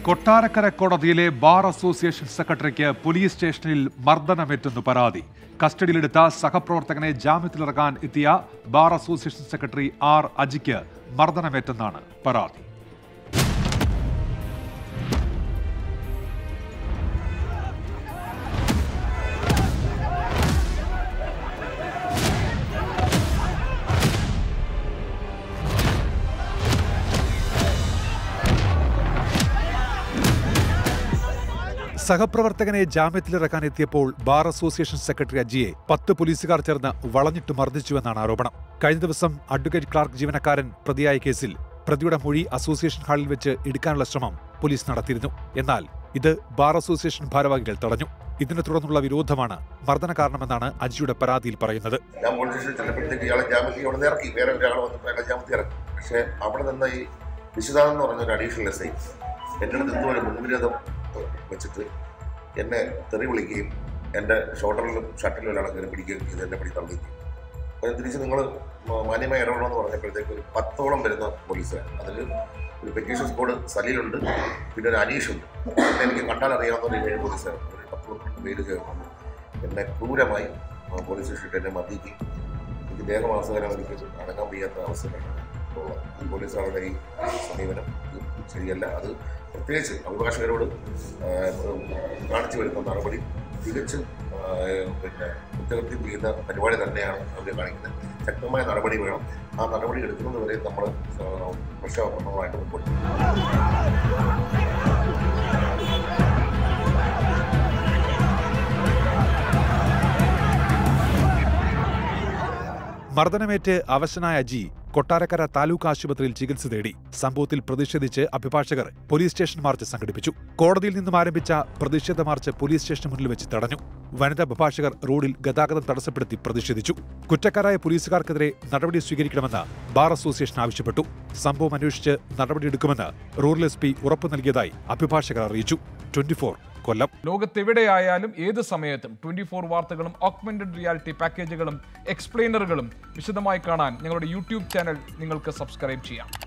കൊട്ടാരക്കര കോടതിയിലെ bar association സെക്രട്ടറിക്ക് police സ്റ്റേഷനിൽ മർദ്ദനമേറ്റെന്ന് പരാതി കസ്റ്റഡിയിലെടുത്ത സഹപ്രവർത്തകനെ ജാമ്യത്തിലിറക്കാൻ എത്തിയ ബാർ അസോസിയേഷൻ സെക്രട്ടറി ആർ അജിക്ക് മർദ്ദനമേറ്റെന്നാണ് പരാതി സഹപ്രവർത്തകനെ ജാമ്യത്തിലിറക്കാൻ എത്തിയപ്പോൾ ബാർ അസോസിയേഷൻ സെക്രട്ടറി അജിയെ പത്ത് പോലീസുകാർ ചേർന്ന് വളഞ്ഞിട്ട് മർദ്ദിച്ചുവെന്നാണ് ആരോപണം കഴിഞ്ഞ ദിവസം അഡ്വക്കേറ്റ് ക്ലാർക്ക് ജീവനക്കാരൻ പ്രതിയായ കേസിൽ പ്രതിയുടെ മൊഴി അസോസിയേഷൻ ഹാളിൽ വെച്ച് എടുക്കാനുള്ള ശ്രമം പോലീസ് നടത്തിയിരുന്നു എന്നാൽ ഇത് ബാർ അസോസിയേഷൻ ഭാരവാഹികൾ തടഞ്ഞു ഇതിനെ തുടർന്നുള്ള വിരോധമാണ് മർദ്ദന കാരണമെന്നാണ് അജിയുടെ പരാതിയിൽ പറയുന്നത് ഞാൻ പോലീസ് സ്റ്റേഷനിൽ ചെന്നപ്പോഴത്തേക്ക് ഇയാളെ ജാമ്യത്തിൽ അവിടെ നിന്ന് ഇറക്കി വേറെ ഒരാൾ വന്നപ്പോൾ അയാളെ ജാമ്യത്തിൽ ഇറക്കി പക്ഷേ അവിടെ നിന്ന് ഈ വിശുദ്ധാനന്ദ എന്ന് പറഞ്ഞ ഒരു അഡീഷണൽ എസ് ഐ എൻ്റെ അടുത്ത് ഇതുപോലെ മുൻവിരോധം വെച്ചിട്ട് എന്നെ തെറി വിളിക്കുകയും എൻ്റെ ഷോൾഡറിലും ഷട്ടിലും എല്ലാം കയറി പിടിക്കുകയും ചെയ്ത് എന്നെ പിടി തള്ളിക്കും അപ്പോൾ ഞാൻ തിരിച്ച് നിങ്ങൾ മാന്യമായി ഇടപെടണമെന്ന് പറഞ്ഞപ്പോഴത്തേക്ക് ഒരു പത്തോളം വരുന്ന പോലീസുകാർ അതിൽ ഒരു പെറ്റീഷൻ സ്ക്വാഡ് സലീലുണ്ട് പിന്നെ ഒരു അനീഷുണ്ട് പിന്നെ എനിക്ക് കണ്ടാൽ അറിയാവുന്ന ഒരു ഏഴ് പോലീസുകാർ ഒരു പത്ത് പന്ത്രണ്ട് പേര് ചേർന്നു എന്നെ ക്രൂരമായി ആ, പോലീസ് സ്റ്റേഷനിൽ എന്നെ മർദ്ദിക്കും എനിക്ക് ദേഹമാസകരം എനിക്ക് അടങ്ങാൻ വയ്യാത്ത അവസ്ഥയിലാണ് ഇപ്പോൾ ഈ പോലീസുകാരുടെ ഈ സമീപനം ഇത് ശരിയല്ല അത് പ്രത്യേകിച്ച് അഭിഭാഷകരോട് ആ, കാണിച്ചു വരുന്ന നടപടി തികച്ചും ആ, പിന്നെ കുറ്റകൃത്യം ചെയ്യുന്ന പരിപാടി തന്നെയാണ് അവർ കാണിക്കുന്നത് ശക്തമായ നടപടി വേണം ആ നടപടി എടുക്കുന്നത് വരെ നമ്മൾ പ്രക്ഷോഭമായിട്ട് മുമ്പോട്ട് പോകും. മർദ്ദനമേറ്റ് അവശനായ അജി കൊട്ടാരക്കര താലൂക്ക് ആശുപത്രിയിൽ ചികിത്സ തേടി സംഭവത്തിൽ പ്രതിഷേധിച്ച് അഭിഭാഷകർ പോലീസ് സ്റ്റേഷൻ മാർച്ച് സംഘടിപ്പിച്ചു കോടതിയിൽ നിന്നും ആരംഭിച്ച പ്രതിഷേധ മാർച്ച് പോലീസ് സ്റ്റേഷന് മുന്നിൽ വെച്ച് തടഞ്ഞു വനിതാ അഭിഭാഷകർ റോഡിൽ ഗതാഗതം തടസ്സപ്പെടുത്തി പ്രതിഷേധിച്ചു കുറ്റക്കാരായ പോലീസുകാർക്കെതിരെ നടപടി സ്വീകരിക്കണമെന്ന് ബാർ അസോസിയേഷൻ ആവശ്യപ്പെട്ടു സംഭവം അന്വേഷിച്ച് നടപടിയെടുക്കുമെന്ന് റൂറൽ എസ് പി ഉറപ്പു നൽകിയതായി അഭിഭാഷകർ അറിയിച്ചു ട്വന്റി കൊല്ലം ലോകത്തെവിടെയായാലും ഏത് സമയത്തും ട്വന്റി ഫോർ വാർത്തകളും ഓഗ്മെന്റഡ് റിയാലിറ്റി പാക്കേജുകളും എക്സ്പ്ലെയിനറുകളും വിശദമായി കാണാൻ ഞങ്ങളുടെ യൂട്യൂബ് ചാനൽ നിങ്ങൾക്ക് സബ്സ്ക്രൈബ് ചെയ്യാം